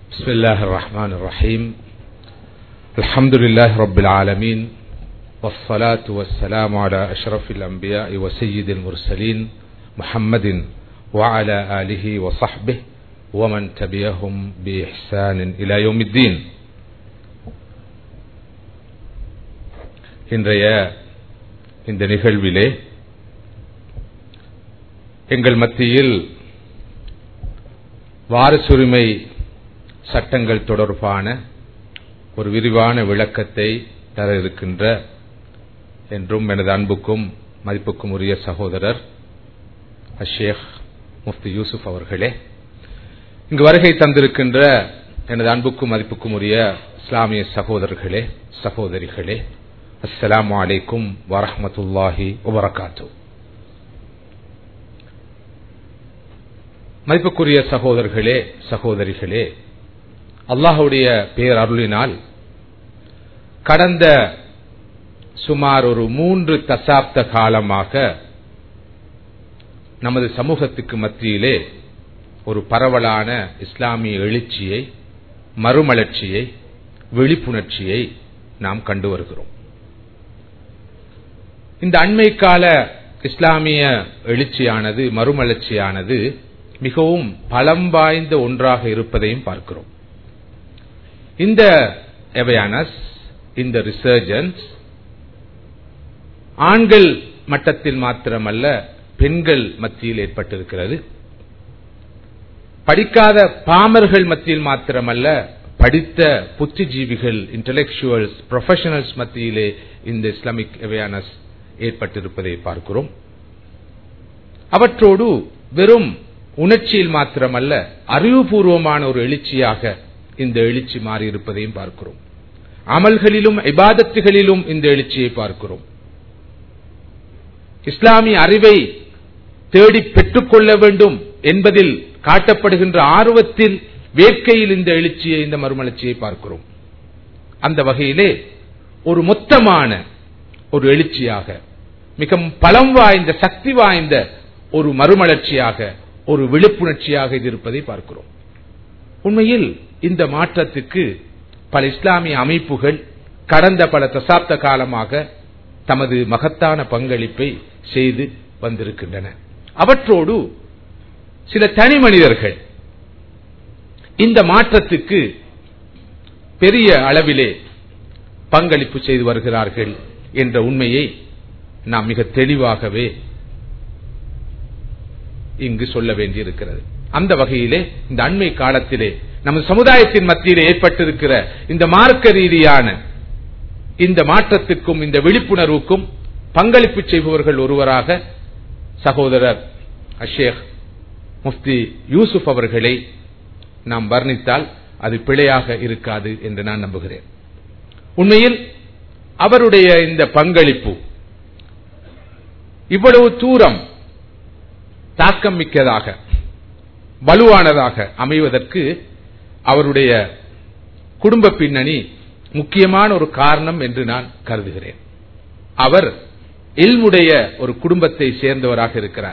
بسم الله الرحمن الرحيم الحمد لله رب العالمين والصلاة والسلام على أشرف الأنبياء وسيد المرسلين محمد وعلى آله وصحبه ومن تبعهم بإحسان إلى يوم الدين இன்றைய இந்த நிகழ்விலே எங்கள் மத்தியில் வாரசுரிமை சட்டங்கள் தொடர்பான ஒரு விரிவான விளக்கத்தை தர இருக்கின்ற என்றும் எனது அன்புக்கும் மதிப்புக்கும் உரிய சகோதரர் அஷேக் முஃப்தி யூசுப் அவர்களே இங்கு வருகை தந்திருக்கின்ற எனது அன்புக்கும் மதிப்புக்கும் உரிய இஸ்லாமிய சகோதரர்களே சகோதரிகளே அஸ்ஸலாமு அலைக்கும் வரஹமத்துல்லாஹி வபரகாத்து மதிப்புக்குரிய சகோதரர்களே சகோதரிகளே அல்லாஹுடைய பேர் அருளினால் கடந்த சுமார் ஒரு மூன்று தசாப்த காலமாக நமது சமூகத்துக்கு மத்தியிலே ஒரு பரவலான இஸ்லாமிய எழுச்சியை மறுமலர்ச்சியை விழிப்புணர்ச்சியை நாம் கண்டு வருகிறோம் இந்த அண்மை கால இஸ்லாமிய எழுச்சியானது மறுமலர்ச்சியானது மிகவும் பலம் வாய்ந்த ஒன்றாக இருப்பதையும் பார்க்கிறோம் இந்த அவேர்னஸ் இந்த ரிசர்ஜன்ஸ் ஆண்கள் மட்டத்தில் மாத்திரமல்ல பெண்கள் மத்தியில் ஏற்பட்டிருக்கிறது படிக்காத பாமர்கள் மத்தியில் மாத்திரமல்ல படித்த புத்திஜீவிகள் இன்டலெக்சுவல்ஸ் ப்ரொஃபஷனல்ஸ் மத்தியிலே இந்த இஸ்லாமிக் அவேர்னஸ் ஏற்பட்டிருப்பதை பார்க்கிறோம் அவற்றோடு வெறும் உணர்ச்சியில் மாத்திரமல்ல அறிவுபூர்வமான ஒரு எழுச்சியாக இந்த எழுச்சி மாறியிருப்பதையும் பார்க்கிறோம் அமல்களிலும் இபாதத்துகளிலும் இந்த எழுச்சியை பார்க்கிறோம் இஸ்லாமிய அறிவை தேடி பெற்றுக்கொள்ள வேண்டும் என்பதில் காட்டப்படுகின்ற ஆர்வத்தில் வேட்கையில் இந்த எழுச்சியை இந்த மறுமலர்ச்சியை பார்க்கிறோம் அந்த வகையிலே ஒரு மொத்தமான ஒரு எழுச்சியாக மிக பலம் வாய்ந்த சக்தி வாய்ந்த ஒரு மறுமலர்ச்சியாக ஒரு விழிப்புணர்ச்சியாக இது இருப்பதை பார்க்கிறோம் உண்மையில் இந்த மாற்றத்துக்கு பல இஸ்லாமிய அமைப்புகள் கடந்த பல தசாப்த காலமாக தமது மகத்தான பங்களிப்பை செய்து வந்திருக்கின்றன அவற்றோடு சில தனி மனிதர்கள் இந்த மாற்றத்துக்கு பெரிய அளவிலே பங்களிப்பு செய்து வருகிறார்கள் என்ற உண்மையை நாம் மிக தெளிவாகவே இங்கு சொல்ல வேண்டியிருக்கிறது அந்த வகையிலே இந்த அண்மை காலத்திலே நமது சமுதாயத்தின் மத்தியிலே ஏற்பட்டிருக்கிற இந்த மார்க்க ரீதியான இந்த மாற்றத்துக்கும் இந்த விழிப்புணர்வுக்கும் பங்களிப்பு செய்பவர்கள் ஒருவராக சகோதரர் அஷேக் முஃப்தி யூசுப் அவர்களை நாம் வர்ணித்தால் அது பிழையாக இருக்காது என்று நான் நம்புகிறேன் உண்மையில் அவருடைய இந்த பங்களிப்பு இவ்வளவு தூரம் தாக்கம் மிக்கதாக வலுவானதாக அமைவதற்கு அவருடைய குடும்ப பின்னணி முக்கியமான ஒரு காரணம் என்று நான் கருதுகிறேன் அவர் இல்முடைய ஒரு குடும்பத்தை சேர்ந்தவராக இருக்கிறார்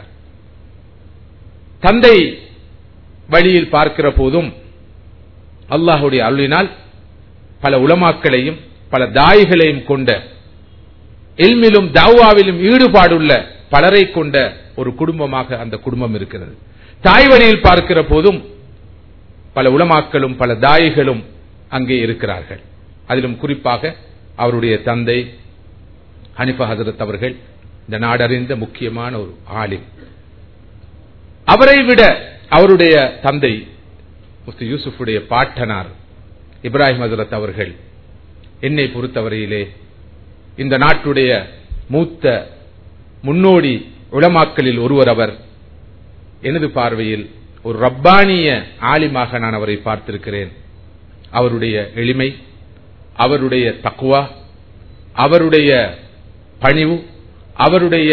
தந்தை வழியில் பார்க்கிற போதும் அல்லாஹுடைய அருளினால் பல உலமாக்களையும் பல தாய்களையும் கொண்ட எல்மிலும் தாவாவிலும் ஈடுபாடுள்ள பலரை கொண்ட ஒரு குடும்பமாக அந்த குடும்பம் இருக்கிறது தாய் வழியில் பார்க்கிற போதும் பல உலமாக்களும் பல தாய்களும் அங்கே இருக்கிறார்கள் அதிலும் குறிப்பாக அவருடைய தந்தை ஹனிஃபா ஹசரத் அவர்கள் இந்த நாடறிந்த முக்கியமான ஒரு ஆலிம் அவரை விட அவருடைய தந்தை முஃப்தி யூசுஃபுடைய பாட்டனார் இப்ராஹிம் ஹசரத் அவர்கள் என்னை பொறுத்தவரையிலே இந்த நாட்டுடைய மூத்த முன்னோடி உளமாக்கலில் ஒருவர் அவர் எனது பார்வையில் ஒரு ரப்பானிய ஆலிமாக நான் அவரை பார்த்திருக்கிறேன் அவருடைய எளிமை அவருடைய தக்குவா அவருடைய பணிவு அவருடைய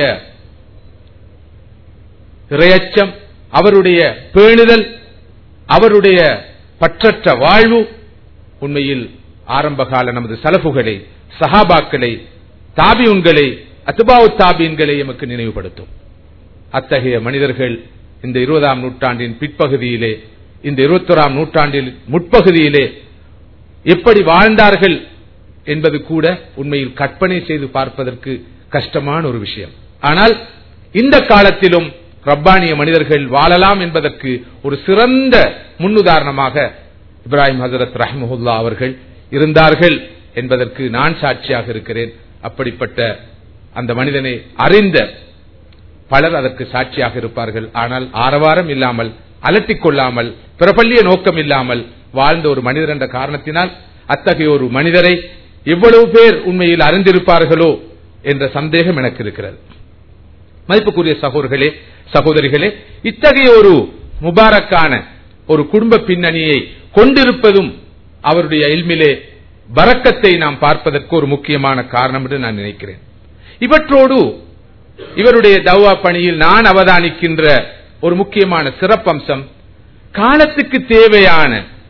இரையச்சம் அவருடைய பேணுதல் அவருடைய பற்றற்ற வாழ்வு உண்மையில் ஆரம்பகால நமது சலப்புகளை சஹாபாக்களை தாபியுன்களை அத்துபாவு தாபியன்களை எமக்கு நினைவுபடுத்தும் அத்தகைய மனிதர்கள் இந்த இருபதாம் நூற்றாண்டின் பிற்பகுதியிலே இந்த இருபத்தோராம் நூற்றாண்டில் முற்பகுதியிலே எப்படி வாழ்ந்தார்கள் என்பது கூட உண்மையில் கற்பனை செய்து பார்ப்பதற்கு கஷ்டமான ஒரு விஷயம் ஆனால் இந்த காலத்திலும் ரப்பானிய மனிதர்கள் வாழலாம் என்பதற்கு ஒரு சிறந்த முன்னுதாரணமாக இப்ராஹிம் ஹசரத் ரஹ்மஹுல்லா அவர்கள் இருந்தார்கள் என்பதற்கு நான் சாட்சியாக இருக்கிறேன் அப்படிப்பட்ட அந்த மனிதனை அறிந்த பலர் அதற்கு சாட்சியாக இருப்பார்கள் ஆனால் ஆரவாரம் இல்லாமல் அலட்டிக் கொள்ளாமல் பிரபல்ய நோக்கம் இல்லாமல் வாழ்ந்த ஒரு மனிதர் என்ற காரணத்தினால் அத்தகைய ஒரு மனிதரை எவ்வளவு பேர் உண்மையில் அறிந்திருப்பார்களோ என்ற சந்தேகம் எனக்கு இருக்கிறது மதிப்புக்குரிய சகோதரர்களே சகோதரிகளே இத்தகைய ஒரு முபாரக்கான ஒரு குடும்ப பின்னணியை கொண்டிருப்பதும் அவருடைய இல்மிலே பறக்கத்தை நாம் பார்ப்பதற்கு ஒரு முக்கியமான காரணம் என்று நான் நினைக்கிறேன் இவற்றோடு இவருடைய தவா பணியில் நான் அவதானிக்கின்ற ஒரு முக்கியமான சிறப்பம்சம் காலத்துக்கு தேவையான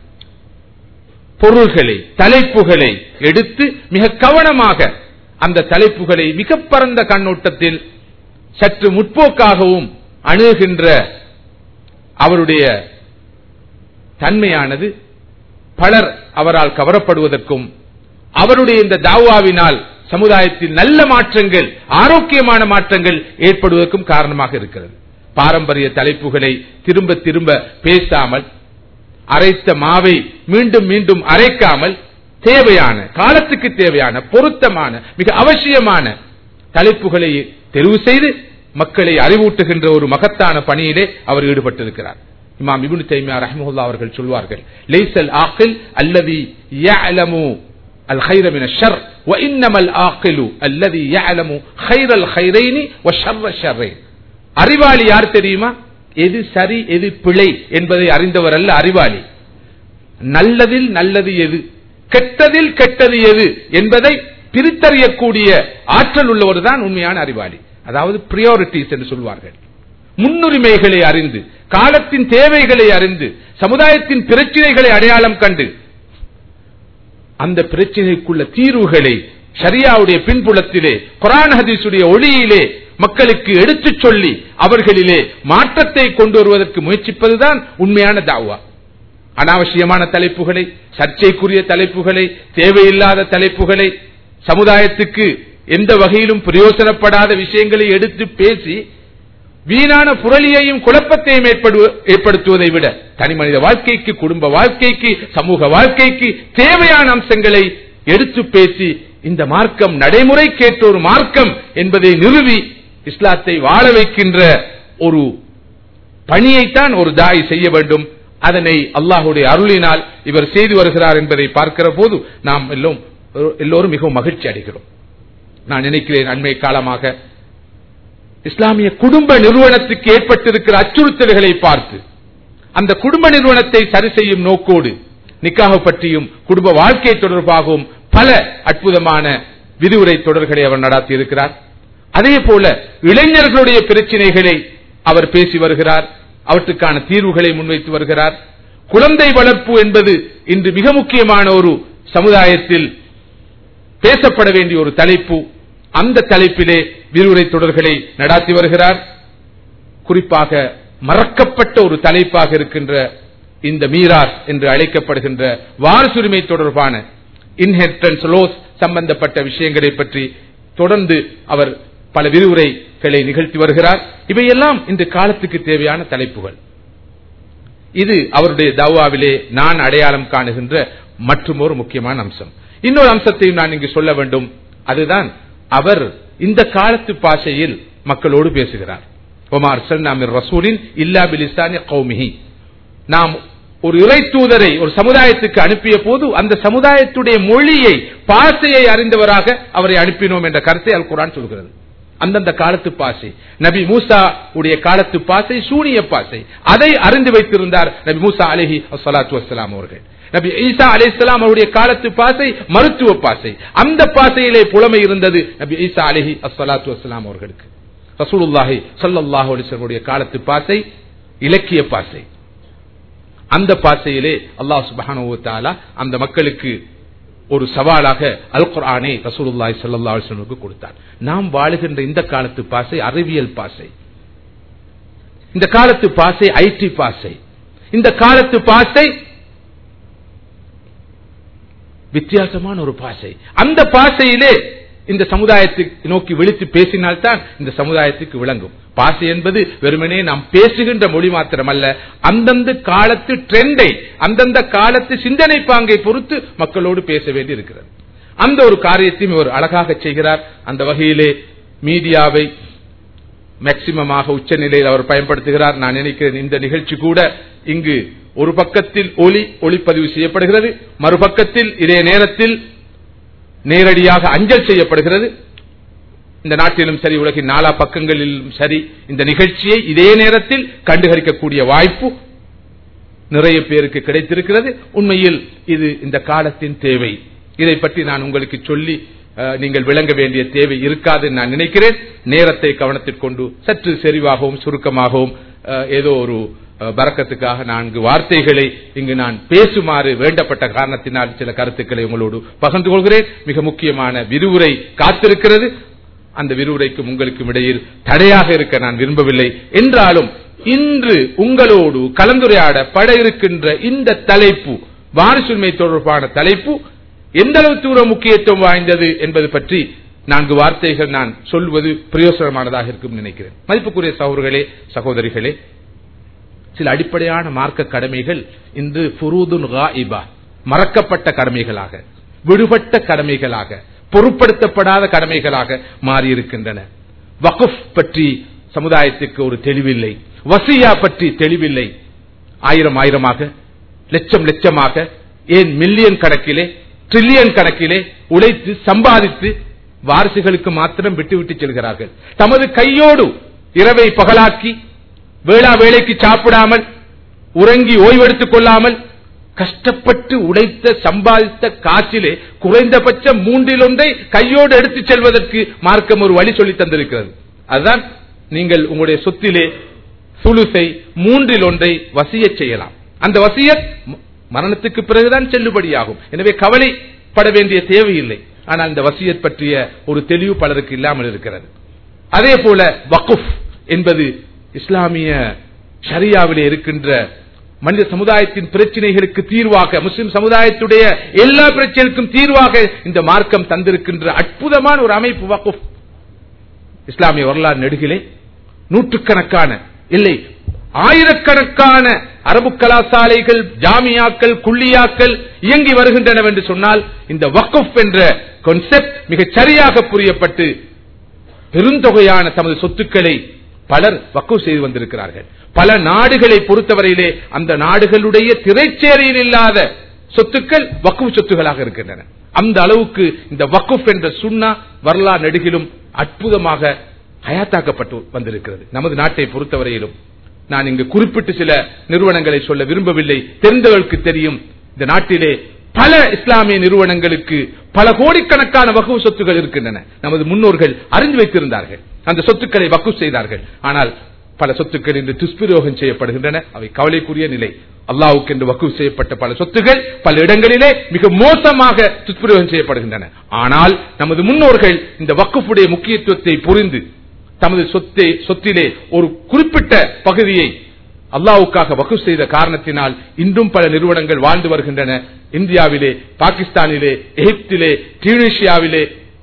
பொருள்களை தலைப்புகளை எடுத்து மிக கவனமாக அந்த தலைப்புகளை மிக பரந்த கண்ணோட்டத்தில் சற்று முற்போக்காகவும் அணுகின்ற அவருடைய தன்மையானது பலர் அவரால் கவரப்படுவதற்கும் அவருடைய இந்த தாவாவினால் சமுதாயத்தில் நல்ல மாற்றங்கள் ஆரோக்கியமான மாற்றங்கள் ஏற்படுவதற்கும் காரணமாக இருக்கிறது பாரம்பரிய தலைப்புகளை திரும்ப திரும்ப பேசாமல் அரைத்த மாவை மீண்டும் மீண்டும் அரைக்காமல் தேவையான காலத்துக்கு தேவையான பொருத்தமான மிக அவசியமான தலைப்புகளை தெரிவு செய்து மக்களை அறிவூட்டுகின்ற ஒரு மகத்தான பணியிலே அவர் ஈடுபட்டிருக்கிறார் இமாம் இபுன் தைமியா ரஹமுல்லா அவர்கள் சொல்வார்கள் லைசல் ஆக்கில் அல்லது يعلم الخير من الشر وانما العاقل الذي يعلم خير الخيرين وشر الشرين அறிவாளி யார் தெரியுமா எது சரி எது பிழை என்பதை அறிந்தவர் அல்ல அறிவாளி நல்லதில் நல்லது எது கெட்டதில் கெட்டது எது என்பதை பிரித்தறியக்கூடிய ஆற்றல் உள்ளவர் தான் உண்மையான அறிவாளி அதாவது பிரியாரிட்டிஸ் என்று சொல்வார்கள் முன்னுரிமைகளை அறிந்து காலத்தின் தேவைகளை அறிந்து சமுதாயத்தின் பிரச்சனைகளை அடையாளம் கண்டு அந்த பிரச்சனைக்குள்ள தீர்வுகளை ஷரியாவுடைய பின்புலத்திலே குரான் ஹதீசுடைய ஒளியிலே மக்களுக்கு எடுத்துச் சொல்லி அவர்களிலே மாற்றத்தை கொண்டு வருவதற்கு முயற்சிப்பதுதான் உண்மையான தாவா அனாவசியமான தலைப்புகளை சர்ச்சைக்குரிய தலைப்புகளை தேவையில்லாத தலைப்புகளை சமுதாயத்துக்கு எந்த வகையிலும் பிரயோசனப்படாத விஷயங்களை எடுத்து பேசி வீணான புரளியையும் குழப்பத்தையும் ஏற்படுத்துவதை விட தனி மனித வாழ்க்கைக்கு குடும்ப வாழ்க்கைக்கு சமூக வாழ்க்கைக்கு தேவையான அம்சங்களை எடுத்து பேசி இந்த மார்க்கம் நடைமுறை கேட்ட ஒரு மார்க்கம் என்பதை நிறுவி இஸ்லாத்தை வாழ வைக்கின்ற ஒரு பணியைத்தான் ஒரு தாய் செய்ய வேண்டும் அதனை அல்லாஹுடைய அருளினால் இவர் செய்து வருகிறார் என்பதை பார்க்கிற போது நாம் எல்லோரும் எல்லோரும் மிகவும் மகிழ்ச்சி அடைகிறோம் நான் நினைக்கிறேன் அண்மை காலமாக இஸ்லாமிய குடும்ப நிறுவனத்துக்கு ஏற்பட்டிருக்கிற அச்சுறுத்தல்களை பார்த்து அந்த குடும்ப நிறுவனத்தை சரி செய்யும் நோக்கோடு நிக்காக பற்றியும் குடும்ப வாழ்க்கை தொடர்பாகவும் பல அற்புதமான விரிவுரை தொடர்களை அவர் நடத்தி இருக்கிறார் அதே போல இளைஞர்களுடைய பிரச்சனைகளை அவர் பேசி வருகிறார் அவற்றுக்கான தீர்வுகளை முன்வைத்து வருகிறார் குழந்தை வளர்ப்பு என்பது இன்று மிக முக்கியமான ஒரு சமுதாயத்தில் பேசப்பட வேண்டிய ஒரு தலைப்பு அந்த தலைப்பிலே விரிவுரை தொடர்களை நடாத்தி வருகிறார் குறிப்பாக மறக்கப்பட்ட ஒரு தலைப்பாக இருக்கின்ற இந்த மீராஸ் என்று அழைக்கப்படுகின்ற வாரசுரிமை தொடர்பான இன்ஹெரிட்டன்ஸ் லோஸ் சம்பந்தப்பட்ட விஷயங்களை பற்றி தொடர்ந்து அவர் பல விரிவுரைகளை நிகழ்த்தி வருகிறார் இவையெல்லாம் இந்த காலத்துக்கு தேவையான தலைப்புகள் இது அவருடைய தவாவிலே நான் அடையாளம் காணுகின்ற மற்றும் ஒரு முக்கியமான அம்சம் இன்னொரு அம்சத்தையும் நான் இங்கு சொல்ல வேண்டும் அதுதான் அவர் இந்த காலத்து பாஷையில் மக்களோடு பேசுகிறார் ஒமார் ரசூலின் இல்லா பிலிஸ்தானி கௌமிஹி நாம் ஒரு இறை தூதரை ஒரு சமுதாயத்துக்கு அனுப்பிய போது அந்த சமுதாயத்துடைய மொழியை பாசையை அறிந்தவராக அவரை அனுப்பினோம் என்ற கருத்தை அல் குரான் சொல்கிறது அந்தந்த காலத்து பாசை நபி மூசா உடைய காலத்து பாசை சூனிய பாசை அதை அறிந்து வைத்திருந்தார் நபி மூசா அலஹி அசலாத்து வசலாம் அவர்கள் நபி ஈசா அலி இஸ்லாம் அவருடைய காலத்து பாசை மருத்துவ பாசை அந்த பாசையிலே புலமை இருந்தது நபி ஈசா அலஹி அசலாத்து வசலாம் அவர்களுக்கு ரசூலுல்லாஹி சல்லாஹூ அலிஸ்லமுடைய காலத்து பாசை இலக்கிய பாசை அந்த பாசையிலே அல்லாஹ் சுபானுவத்தாலா அந்த மக்களுக்கு ஒரு சவாலாக அல் குரானை ரசூலுல்லாய் சல்லா அலுவலுக்கு கொடுத்தார் நாம் வாழுகின்ற இந்த காலத்து பாசை அறிவியல் பாசை இந்த காலத்து பாசை ஐடி பாசை இந்த காலத்து பாசை வித்தியாசமான ஒரு பாசை அந்த பாசையிலே இந்த சமுதாயத்தை நோக்கி விழித்து பேசினால்தான் இந்த சமுதாயத்துக்கு விளங்கும் பாசை என்பது வெறுமனே நாம் பேசுகின்ற மொழி மாத்திரமல்ல அந்தந்த காலத்து ட்ரெண்டை அந்தந்த காலத்து சிந்தனை பாங்கை பொறுத்து மக்களோடு பேச வேண்டி இருக்கிறது அந்த ஒரு காரியத்தையும் இவர் அழகாக செய்கிறார் அந்த வகையிலே மீடியாவை மேக்சிமமாக உச்சநிலையில் அவர் பயன்படுத்துகிறார் நான் நினைக்கிறேன் இந்த நிகழ்ச்சி கூட இங்கு ஒரு பக்கத்தில் ஒலி ஒளிப்பதிவு செய்யப்படுகிறது மறுபக்கத்தில் இதே நேரத்தில் நேரடியாக அஞ்சல் செய்யப்படுகிறது இந்த நாட்டிலும் சரி உலகின் நாலா பக்கங்களிலும் சரி இந்த நிகழ்ச்சியை இதே நேரத்தில் கண்டுகரிக்கக்கூடிய வாய்ப்பு நிறைய பேருக்கு கிடைத்திருக்கிறது உண்மையில் இது இந்த காலத்தின் தேவை இதை பற்றி நான் உங்களுக்கு சொல்லி அஹ், நீங்கள் விளங்க வேண்டிய தேவை இருக்காது நான் நினைக்கிறேன் நேரத்தை கவனத்தில் கொண்டு சற்று செறிவாகவும் சுருக்கமாகவும் அஹ், ஏதோ ஒரு அஹ், பறக்கத்துக்காக நான்கு வார்த்தைகளை இங்கு நான் பேசுமாறு வேண்டப்பட்ட காரணத்தினால் சில கருத்துக்களை உங்களோடு பகிர்ந்து கொள்கிறேன் மிக முக்கியமான விரிவுரை காத்திருக்கிறது அந்த விரிவுரைக்கும் உங்களுக்கும் இடையில் தடையாக இருக்க நான் விரும்பவில்லை என்றாலும் இன்று உங்களோடு கலந்துரையாட பட இருக்கின்ற இந்த தலைப்பு வாரிசுரிமை தொடர்பான தலைப்பு எந்த அளவு தூரம் முக்கியத்துவம் வாய்ந்தது என்பது பற்றி நான்கு வார்த்தைகள் நான் சொல்வது பிரயோசனமானதாக இருக்கும் நினைக்கிறேன் மதிப்புக்குரிய சகோதரர்களே சகோதரிகளே சில அடிப்படையான மார்க்க கடமைகள் இன்று ஃபுரூதுன் காயிபா மறக்கப்பட்ட கடமைகளாக விடுபட்ட கடமைகளாக பொருட்படுத்தப்படாத கடமைகளாக மாறியிருக்கின்றன வகுப் பற்றி சமுதாயத்துக்கு ஒரு தெளிவில்லை வசியா பற்றி தெளிவில்லை ஆயிரம் ஆயிரமாக லட்சம் லட்சமாக ஏன் மில்லியன் கணக்கிலே ட்ரில்லியன் கணக்கிலே உழைத்து சம்பாதித்து வாரிசுகளுக்கு மாத்திரம் விட்டுவிட்டு செல்கிறார்கள் தமது கையோடு இரவை பகலாக்கி வேளா வேலைக்கு சாப்பிடாமல் உறங்கி ஓய்வெடுத்துக் கொள்ளாமல் கஷ்டப்பட்டு உழைத்த சம்பாதித்த காசிலே குறைந்தபட்சம் மூன்றில் ஒன்றை கையோடு எடுத்துச் செல்வதற்கு மார்க்கம் ஒரு வழி சொல்லி தந்திருக்கிறது அதுதான் நீங்கள் உங்களுடைய சொத்திலே சுலுசை மூன்றில் ஒன்றை வசியச் செய்யலாம் அந்த வசியத் ம- மரணத்துக்கு பிறகுதான் செல்லுபடியாகும் எனவே கவலைப்பட வேண்டிய தேவையில்லை ஆனால் இந்த வசியத் பற்றிய ஒரு தெளிவு பலருக்கு இல்லாமல் இருக்கிறது அதே போல வக்குஃப் என்பது இஸ்லாமிய ஷரியாவிலே இருக்கின்ற மனித சமுதாயத்தின் பிரச்சனைகளுக்கு தீர்வாக முஸ்லிம் சமுதாயத்துடைய எல்லா பிரச்சனைக்கும் தீர்வாக இந்த மார்க்கம் தந்திருக்கின்ற அற்புதமான ஒரு அமைப்பு வக்குஃப் இஸ்லாமிய வரலாறு நெடுகிலே நூற்றுக்கணக்கான இல்லை ஆயிரக்கணக்கான அரபு கலாசாலைகள் ஜாமியாக்கள் குள்ளியாக்கள் இயங்கி வருகின்றன என்று சொன்னால் இந்த வக்குஃப் என்ற கான்செப்ட் மிகச் சரியாக புரியப்பட்டு பெருந்தொகையான தமது சொத்துக்களை பலர் வக்கு செய்து வந்திருக்கிறார்கள் பல நாடுகளை பொறுத்தவரையிலே அந்த நாடுகளுடைய திரைச்சேரியில் இல்லாத சொத்துக்கள் வக்குஃப் சொத்துகளாக இருக்கின்றன அந்த அளவுக்கு இந்த வக்குஃப் என்ற சுண்ணா வரலாறு நெடுகிலும் அற்புதமாக ஹயாத்தாக்கப்பட்டு வந்திருக்கிறது நமது நாட்டை பொறுத்தவரையிலும் நான் இங்கு குறிப்பிட்டு சில நிறுவனங்களை சொல்ல விரும்பவில்லை தெரிந்தவர்களுக்கு தெரியும் இந்த நாட்டிலே பல இஸ்லாமிய நிறுவனங்களுக்கு பல கோடிக்கணக்கான வகு சொத்துகள் இருக்கின்றன நமது முன்னோர்கள் அறிந்து வைத்திருந்தார்கள் அந்த சொத்துக்களை வக்கு செய்தார்கள் ஆனால் பல சொத்துக்கள் இன்று துஷ்பிரயோகம் செய்யப்படுகின்றன அவை கவலைக்குரிய நிலை அல்லாவுக்கு என்று வக்கு செய்யப்பட்ட பல சொத்துகள் பல இடங்களிலே மிக மோசமாக துஷ்பிரயோகம் செய்யப்படுகின்றன ஆனால் நமது முன்னோர்கள் இந்த வக்குப்புடைய முக்கியத்துவத்தை புரிந்து தமது சொத்தை சொத்திலே ஒரு குறிப்பிட்ட பகுதியை அல்லாவுக்காக வகு செய்த காரணத்தினால் இன்றும் பல நிறுவனங்கள் வாழ்ந்து வருகின்றன இந்தியாவிலே பாகிஸ்தானிலே எகிப்திலே டியூனிஷியாவிலே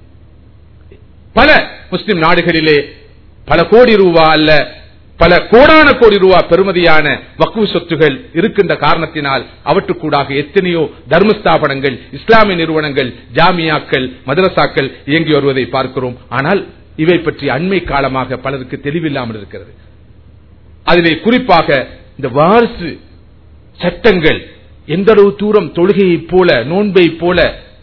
பல முஸ்லிம் நாடுகளிலே பல கோடி ரூபா அல்ல பல கோடான கோடி ரூபா பெறுமதியான வக்கு சொத்துகள் இருக்கின்ற காரணத்தினால் அவற்றுக்கூடாக எத்தனையோ தர்மஸ்தாபனங்கள் இஸ்லாமிய நிறுவனங்கள் ஜாமியாக்கள் மதரசாக்கள் இயங்கி வருவதை பார்க்கிறோம் ஆனால் இவை பற்றி அண்மை காலமாக பலருக்கு தெளிவில்லாமல் இருக்கிறது அதிலே குறிப்பாக இந்த வாரிசு சட்டங்கள் எந்த அளவு தூரம் தொழுகையைப் போல நோன்பை போல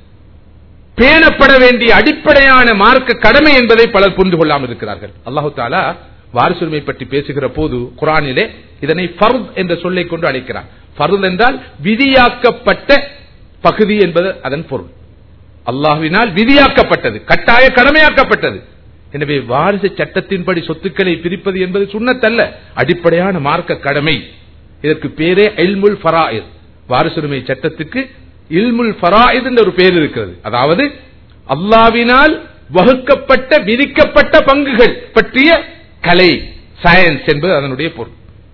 பேணப்பட வேண்டிய அடிப்படையான மார்க்க கடமை என்பதை பலர் புரிந்து கொள்ளாமல் இருக்கிறார்கள் அல்லாஹு தாலா வாரிசுரிமை பற்றி பேசுகிற போது குரானிலே இதனை ஃபர்த் என்ற சொல்லை கொண்டு அழைக்கிறார் ஃபர்த் என்றால் விதியாக்கப்பட்ட பகுதி என்பது அதன் பொருள் அல்லாஹ்வினால் விதியாக்கப்பட்டது கட்டாய கடமையாக்கப்பட்டது எனவே வாரிசு சட்டத்தின்படி சொத்துக்களை பிரிப்பது என்பது சுண்ணத்தல்ல அடிப்படையான மார்க்க கடமை இதற்கு பேரே இல்முல் ஃபராயித் வாரிசுரிமை சட்டத்துக்கு இல்முல் ஃபராயித் என்ற ஒரு பேர் இருக்கிறது அதாவது அல்லாவினால் வகுக்கப்பட்ட விதிக்கப்பட்ட பங்குகள் பற்றிய கலை சயின்ஸ் என்பது அதனுடைய பொருள்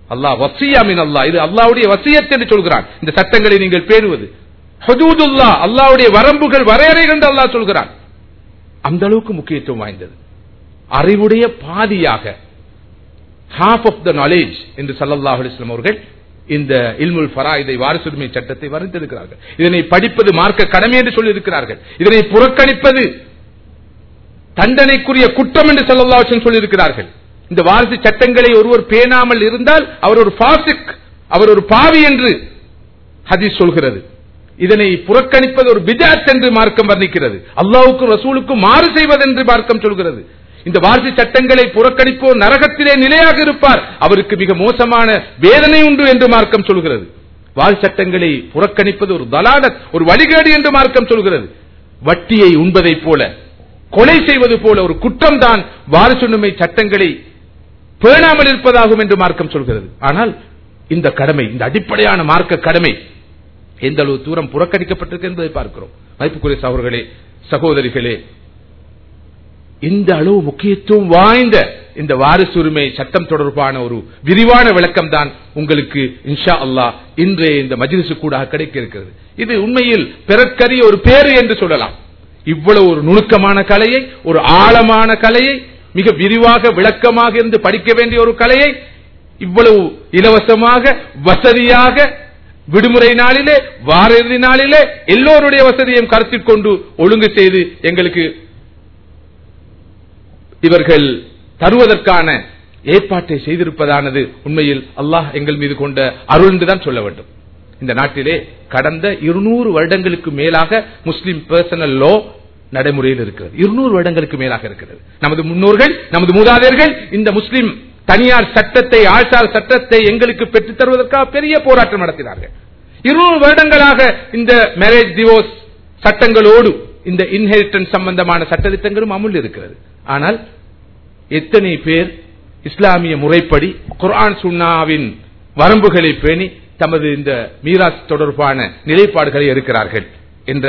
அல்லாஹ் வசியா மின் அல்லாஹ் இது அல்லாஹ்வுடைய வசியத் என்று சொல்கிறான் இந்த சட்டங்களை நீங்கள் பேணுவது ஹுதூதுல்லா அல்லாஹ்வுடைய வரம்புகள் வரையறைகள் என்று அல்லாஹ் சொல்கிறான் அந்த அளவுக்கு முக்கியத்துவம் வாய்ந்தது அறிவுடைய பாதியாக half of the knowledge என்று சல்லல்லாஹு அலைஹி வஸல்லம் அவர்கள் இந்த இல்முல் ஃபராயிதை வாரிசுரிமை சட்டத்தை வரைந்திருக்கிறார்கள் இதனை படிப்பது மார்க்க கடமை என்று சொல்லியிருக்கிறார்கள் இதனை புறக்கணிப்பது தண்டனைக்குரிய குற்றம் என்று சல்லல்லாஹு அலைஹி வஸல்லம் சொல்லியிருக்கிறார்கள் இந்த வாரிசு சட்டங்களை ஒருவர் பேணாமல் இருந்தால் அவர் ஒரு பாசிக் அவர் ஒரு பாவி என்று ஹதீஸ் சொல்கிறது இதனை புறக்கணிப்பது ஒரு பிஜாத் என்று மார்க்கம் வர்ணிக்கிறது அல்லாவுக்கும் ரசூலுக்கும் மாறு செய்வது என்று மார்க்கம் சொல்கிறது இந்த வாரிசு சட்டங்களை புறக்கணிப்போர் நரகத்திலே நிலையாக இருப்பார் அவருக்கு மிக மோசமான வேதனை உண்டு என்று மார்க்கம் சொல்கிறது வாரிசு சட்டங்களை புறக்கணிப்பது ஒரு தலாலத் ஒரு வழிகேடு என்று மார்க்கம் சொல்கிறது வட்டியை உண்பதைப் போல கொலை செய்வது போல ஒரு குற்றம் தான் வாரிசுரிமை சட்டங்களை பேணாமல் இருப்பதாகும் என்று மார்க்கம் சொல்கிறது ஆனால் இந்த கடமை இந்த அடிப்படையான மார்க்க கடமை எந்த அளவு தூரம் புறக்கணிக்கப்பட்டிருக்கு என்பதை பார்க்கிறோம் மதிப்புக்குரிய சகோதரர்களே சகோதரிகளே இந்த அளவு முக்கியத்துவம் வாய்ந்த இந்த வாரிசுரிமை சட்டம் தொடர்பான ஒரு விரிவான விளக்கம் தான் உங்களுக்கு இன்ஷா அல்லாஹ் இன்றைய இந்த மஜ்லிசு கூட கிடைக்க இருக்கிறது இது உண்மையில் பிறக்கரிய ஒரு பேரு என்று சொல்லலாம் இவ்வளவு ஒரு நுணுக்கமான கலையை ஒரு ஆழமான கலையை மிக விரிவாக விளக்கமாக இருந்து படிக்க வேண்டிய ஒரு கலையை இவ்வளவு இலவசமாக வசதியாக விடுமுறை நாளிலே வார இறுதி நாளிலே எல்லோருடைய வசதியையும் கருத்தில் கொண்டு ஒழுங்கு செய்து எங்களுக்கு இவர்கள் தருவதற்கான ஏற்பாட்டை செய்திருப்பதானது உண்மையில் அல்லாஹ் எங்கள் மீது கொண்ட அருள் என்றுதான் சொல்ல வேண்டும் இந்த நாட்டிலே கடந்த இருநூறு வருடங்களுக்கு மேலாக முஸ்லிம் பர்சனல் லோ நடைமுறையில் இருக்கிறது இருநூறு வருடங்களுக்கு மேலாக இருக்கிறது நமது முன்னோர்கள் நமது மூதாதையர்கள் இந்த முஸ்லிம் தனியார் சட்டத்தை ஆழ்சார் சட்டத்தை எங்களுக்கு பெற்றுத் தருவதற்காக பெரிய போராட்டம் நடத்தினார்கள் இருநூறு வருடங்களாக இந்த மேரேஜ் டிவோர்ஸ் சட்டங்களோடு இந்த இன்ஹெரிட்டன்ஸ் சம்பந்தமான சட்டத்திட்டங்களும் அமுல் இருக்கிறது ஆனால் எத்தனை பேர் இஸ்லாமிய முறைப்படி குர்ஆன் சுன்னாவின் வரம்புகளை பேணி தமது இந்த மீராஸ் தொடர்பான நிலைப்பாடுகளை இருக்கிறார்கள் என்ற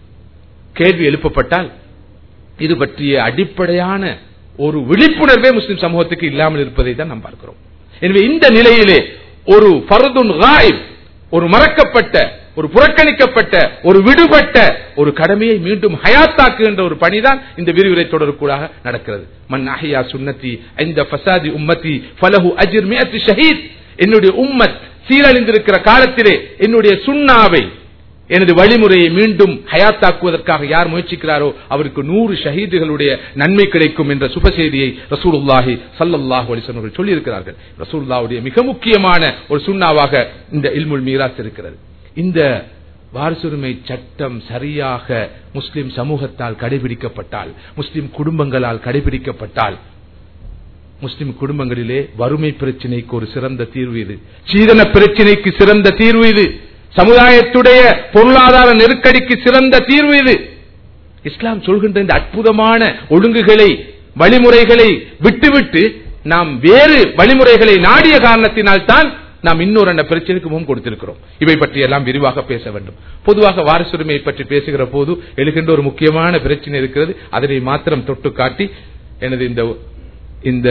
கேள்வி எழுப்பப்பட்டால் இது பற்றிய அடிப்படையான ஒரு விழிப்புணர்வே முஸ்லிம் சமூகத்துக்கு இல்லாமல் இருப்பதை தான் நாம் பார்க்கிறோம் எனவே இந்த நிலையிலே ஒரு ஃபர்துன் காயிப் ஒரு மறக்கப்பட்ட ஒரு புறக்கணிக்கப்பட்ட ஒரு விடுபட்ட ஒரு கடமையை மீண்டும் ஹயாத்தாக்குகின்ற ஒரு பணிதான் இந்த விரிவுரை தொடர்கூடாக நடக்கிறது மன் அஹியா சுன்னத்தி இந்த ஃபசாதி உம்மத்தி ஃபலஹு அஜிர் மியத்து ஷஹீத் என்னுடைய உம்மத் சீரழிந்திருக்கிற காலத்திலே என்னுடைய சுண்ணாவை எனது வழிமுறையை மீண்டும் ஹயாத்தாக்குவதற்காக யார் முயற்சிக்கிறாரோ அவருக்கு நூறு ஷஹீதுகளுடைய நன்மை கிடைக்கும் என்ற சுப செய்தியை ரசூலுல்லாஹி சல்லல்லாஹு அலிசன் அவர்கள் சொல்லியிருக்கிறார்கள் ரசூலுல்லாவுடைய மிக முக்கியமான ஒரு சுண்ணாவாக இந்த இல்முல் மீராஸ் இருக்கிறது இந்த வாரசுரிமை சட்டம் சரியாக முஸ்லிம் சமூகத்தால் கடைபிடிக்கப்பட்டால் முஸ்லிம் குடும்பங்களால் கடைபிடிக்கப்பட்டால் முஸ்லிம் குடும்பங்களிலே வறுமை பிரச்சனைக்கு ஒரு சிறந்த தீர்வு இது சீதன பிரச்சனைக்கு சிறந்த தீர்வு இது சமுதாயத்துடைய பொருளாதார நெருக்கடிக்கு சிறந்த தீர்வு இது இஸ்லாம் சொல்கின்ற இந்த அற்புதமான ஒழுங்குகளை வழிமுறைகளை விட்டுவிட்டு நாம் வேறு வழிமுறைகளை நாடிய காரணத்தினால் தான் நாம் இன்னொரு அந்த பிரச்சனைக்கு முகம் கொடுத்திருக்கிறோம் இவை பற்றி எல்லாம் விரிவாக பேச வேண்டும் பொதுவாக வாரிசுரிமையை பற்றி பேசுகிற போது எழுகின்ற ஒரு முக்கியமான பிரச்சனை இருக்கிறது அதனை மாத்திரம் தொட்டு காட்டி எனது இந்த இந்த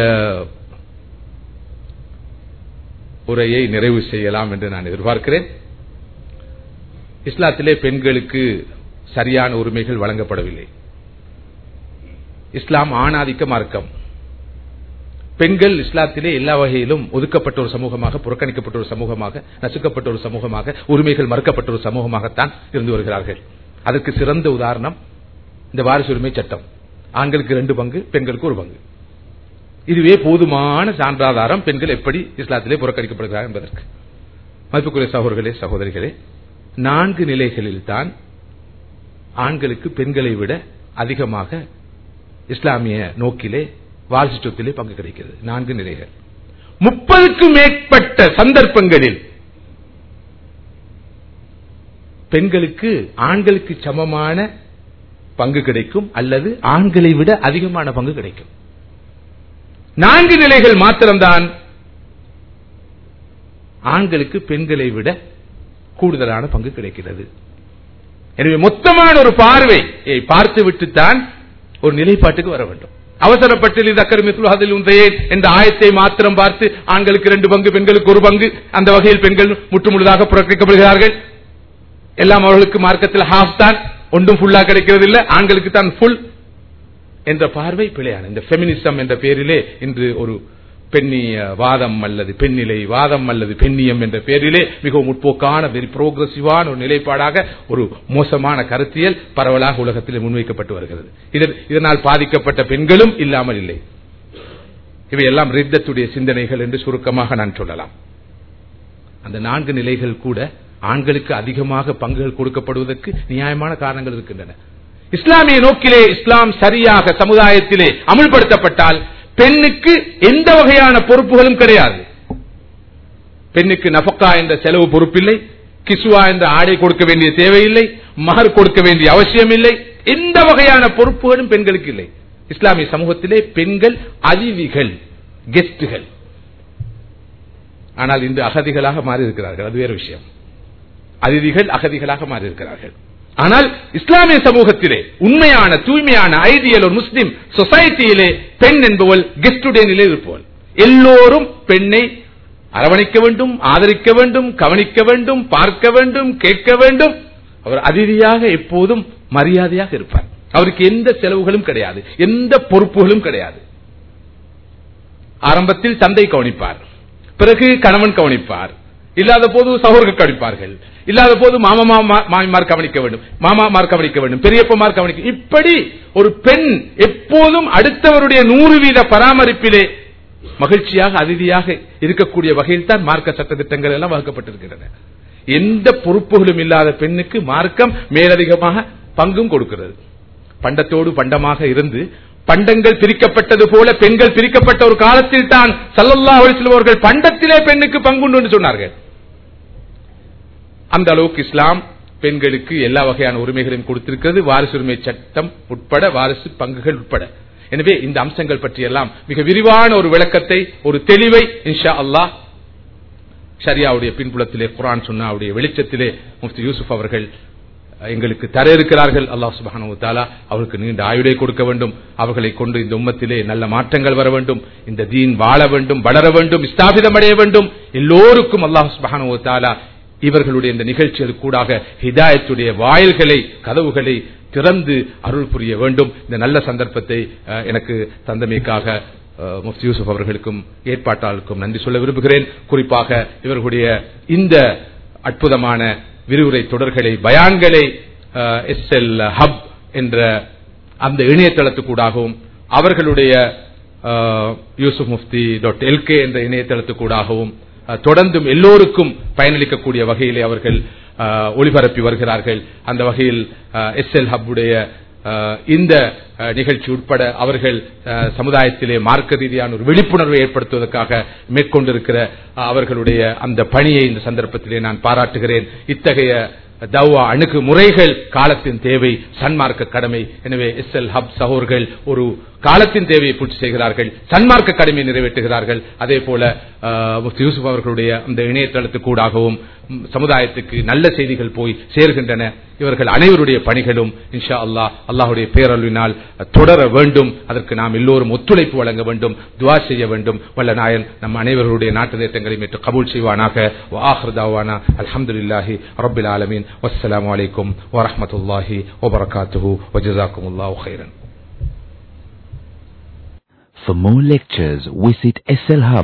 உரையை நிறைவு செய்யலாம் என்று நான் எதிர்பார்க்கிறேன் இஸ்லாத்திலே பெண்களுக்கு சரியான உரிமைகள் வழங்கப்படவில்லை இஸ்லாம் ஆணாதிக்க மார்க்கம் பெண்கள் இஸ்லாத்திலே எல்லா வகையிலும் ஒதுக்கப்பட்ட ஒரு சமூகமாக புறக்கணிக்கப்பட்ட ஒரு சமூகமாக நசுக்கப்பட்ட ஒரு சமூகமாக உரிமைகள் மறுக்கப்பட்ட ஒரு சமூகமாகத்தான் இருந்து வருகிறார்கள் அதற்கு சிறந்த உதாரணம் இந்த வாரிசு உரிமை சட்டம் ஆண்களுக்கு ரெண்டு பங்கு பெண்களுக்கு ஒரு பங்கு இதுவே போதுமான சான்றாதாரம் பெண்கள் எப்படி இஸ்லாத்திலே புறக்கணிக்கப்படுகிறார் என்பதற்கு மதிப்புக்குரிய சகோதரர்களே சகோதரிகளே நான்கு நிலைகளில் தான் ஆண்களுக்கு பெண்களை விட அதிகமாக இஸ்லாமிய நோக்கிலே வாரிசு சொத்திலே பங்கு கிடைக்கிறது நான்கு நிலைகள் முப்பதுக்கும் மேற்பட்ட சந்தர்ப்பங்களில் பெண்களுக்கு ஆண்களுக்கு சமமான பங்கு கிடைக்கும் அல்லது ஆண்களை விட அதிகமான பங்கு கிடைக்கும் நான்கு நிலைகள் மாத்திரம்தான் ஆண்களுக்கு பெண்களை விட கூடுதலான பங்கு கிடைக்கிறது எனவே மொத்தமான ஒரு பார்வை பார்த்து விட்டுத்தான் ஒரு நிலைப்பாட்டுக்கு வர வேண்டும் அவசரப்பட்டு தக்கரமித்துல் அதில் உந்தையே என்ற ஆயத்தை மாத்திரம் பார்த்து ஆண்களுக்கு ரெண்டு பங்கு பெண்களுக்கு ஒரு பங்கு அந்த வகையில் பெண்கள் முற்றுமுழுதாக புறக்கணிக்கப்படுகிறார்கள் எல்லாம் அவர்களுக்கு மார்க்கத்தில் ஹாஃப் தான் ஒன்றும் ஃபுல்லா கிடைக்கிறது இல்ல ஆண்களுக்கு தான் ஃபுல் என்ற பார்வை பிழையான இந்த பெமினிசம் என்ற பெயரிலே இன்று ஒரு பெண்ணிய வாதம் அல்லது பெண்ணிலை வாதம் அல்லது பெண்ணியம் என்ற பெயரிலே மிகவும் முற்போக்கான வெரி புரோகிரசிவான ஒரு நிலைப்பாடாக ஒரு மோசமான கருத்தியல் பரவலாக உலகத்தில் முன்வைக்கப்பட்டு வருகிறது இதன்- இதனால் பாதிக்கப்பட்ட பெண்களும் இல்லாமல் இல்லை இவையெல்லாம் ரித்தத்துடைய சிந்தனைகள் என்று சுருக்கமாக நான் சொல்லலாம் அந்த நான்கு நிலைகள் கூட ஆண்களுக்கு அதிகமாக பங்குகள் கொடுக்கப்படுவதற்கு நியாயமான காரணங்கள் இருக்கின்றன இஸ்லாமிய நோக்கிலே இஸ்லாம் சரியாக சமுதாயத்திலே அமுல்படுத்தப்பட்டால் பெண்ணுக்கு எந்த வகையான பொறுப்புகளும் கிடையாது பெண்ணுக்கு நபக்கா என்ற செலவு பொறுப்பில்லை கிசுவா என்ற ஆடை கொடுக்க வேண்டிய தேவையில்லை மகர் கொடுக்க வேண்டிய அவசியம் இல்லை எந்த வகையான பொறுப்புகளும் பெண்களுக்கு இல்லை இஸ்லாமிய சமூகத்திலே பெண்கள் அதிதிகள் கெஸ்டுகள் ஆனால் இன்று அகதிகளாக மாறி இருக்கிறார்கள் அது வேறு விஷயம் அதிதிகள் அகதிகளாக மாறி இருக்கிறார்கள் ஆனால் இஸ்லாமிய சமூகத்திலே உண்மையான தூய்மையான ஐடியல் ஒரு முஸ்லிம் சொசைட்டியிலே பெண் என்பவள் கெஸ்டுடைய நிலையில் இருப்பவள் எல்லோரும் பெண்ணை அரவணைக்க வேண்டும் ஆதரிக்க வேண்டும் கவனிக்க வேண்டும் பார்க்க வேண்டும் கேட்க வேண்டும் அவர் அதிதியாக எப்போதும் மரியாதையாக இருப்பார் அவருக்கு எந்த செலவுகளும் கிடையாது எந்த பொறுப்புகளும் கிடையாது ஆரம்பத்தில் தந்தை கவனிப்பார் பிறகு கணவன் கவனிப்பார் இல்லாத போது சகோதரர்கள் கவனிப்பார்கள் இல்லாத போது மாமா மாமா மாமிமார் கவனிக்க வேண்டும் மாமாமார் கவனிக்க வேண்டும் பெரியப்பமார் கவனிக்க இப்படி ஒரு பெண் எப்போதும் அடுத்தவருடைய நூறு வீத பராமரிப்பிலே மகிழ்ச்சியாக அதிதியாக இருக்கக்கூடிய வகையில் தான் மார்க்க சட்டத்திட்டங்கள் எல்லாம் வகுக்கப்பட்டிருக்கின்றன எந்த பொறுப்புகளும் இல்லாத பெண்ணுக்கு மார்க்கம் மேலதிகமாக பங்கும் கொடுக்கிறது பண்டத்தோடு பண்டமாக இருந்து பண்டங்கள் பிரிக்கப்பட்டது போல பெண்கள் பிரிக்கப்பட்ட ஒரு காலத்தில் தான் சல்லல்லா அவர்கள் பண்டத்திலே பெண்ணுக்கு பங்குண்டு என்று சொன்னார்கள் அந்த அளவுக்கு இஸ்லாம் பெண்களுக்கு எல்லா வகையான உரிமைகளையும் கொடுத்திருக்கிறது வாரிசு உரிமை சட்டம் உட்பட வாரிசு பங்குகள் உட்பட எனவே இந்த அம்சங்கள் பற்றியெல்லாம் மிக விரிவான ஒரு விளக்கத்தை ஒரு தெளிவை இன்ஷா அல்லாஹ் ஷரியாவுடைய பின்புலத்திலே குரான் சொன்னாவுடைய வெளிச்சத்திலே முஃப்தி யூசுப் அவர்கள் எங்களுக்கு தர இருக்கிறார்கள் அல்லாஹ் சுபஹானு தாலா அவருக்கு நீண்ட ஆயுளை கொடுக்க வேண்டும் அவர்களை கொண்டு இந்த உம்மத்திலே நல்ல மாற்றங்கள் வர வேண்டும் இந்த தீன் வாழ வேண்டும் வளர வேண்டும் ஸ்தாபிதம் அடைய வேண்டும் எல்லோருக்கும் அல்லாஹ் சுபஹானு தாலா இவர்களுடைய இந்த நிகழ்ச்சிகள் கூடாக ஹிதாயத்துடைய வாயில்களை கதவுகளை திறந்து அருள் புரிய வேண்டும் இந்த நல்ல சந்தர்ப்பத்தை அஹ், எனக்கு தந்தமைக்காக அஹ், முஃப்தி யூசுப் அவர்களுக்கும் ஏற்பாட்டாளருக்கும் நன்றி சொல்ல விரும்புகிறேன் குறிப்பாக இவர்களுடைய இந்த அற்புதமான விரிவுரை தொடர்களை பயான்களை எஸ் எல் ஹப் என்ற அந்த இணையதளத்துக்கூடாகவும் அவர்களுடைய அஹ், யூசுப் முஃப்தி டாட் எல்கே என்ற இணையதளத்துக்கூடாகவும் அஹ், தொடர்ந்தும் எல்லோருக்கும் பயனளிக்கக்கூடிய வகையிலே அவர்கள் அஹ், ஒளிபரப்பி வருகிறார்கள் அந்த வகையில் எஸ் எல் ஹப்புடைய அஹ், இந்த அஹ், நிகழ்ச்சி உட்பட அவர்கள் அஹ், சமுதாயத்திலே மார்க்க ரீதியான ஒரு விழிப்புணர்வை ஏற்படுத்துவதற்காக மேற்கொண்டிருக்கிற அஹ், அவர்களுடைய அந்த பணியை இந்த சந்தர்ப்பத்திலே நான் பாராட்டுகிறேன் இத்தகைய தவ்வா அணுகு முறைகள் காலத்தின் தேவை சன்மார்க்க கடமை எனவே எஸ் எல் ஹப் சகோர்கள் ஒரு காலத்தின் தேவையை பூர்த்தி செய்கிறார்கள் சன்மார்க்க கடமையை நிறைவேற்றுகிறார்கள் அதே போல அஹ், முஃப்தி யூசுப் அவர்களுடைய அந்த இணையதளத்துக்கூடாகவும் ம், சமுதாயத்துக்கு நல்ல செய்திகள் போய் சேர்கின்றன இவர்கள் அனைவருடைய பணிகளும் இன்ஷா அல்லாஹ் அல்லாஹுடைய பேரல்வினால் தொடர வேண்டும் அதற்கு நாம் எல்லோரும் ஒத்துழைப்பு வழங்க வேண்டும் துவா செய்ய வேண்டும் வல்ல நாயன் நம் அனைவருடைய நாட்டு நேட்டங்களை மீட்டு கபூல் செய்வானாக வாஹ்ரதாவானா அல்ஹம்துலில்லாஹி ரப்பில் ஆலமீன் வஸ்ஸலாமு அலைக்கும் வரஹ்மத்துல்லாஹி வபரகாத்துஹு வஜஸாக்குமுல்லாஹு خيرا For more lectures, visit SL Hub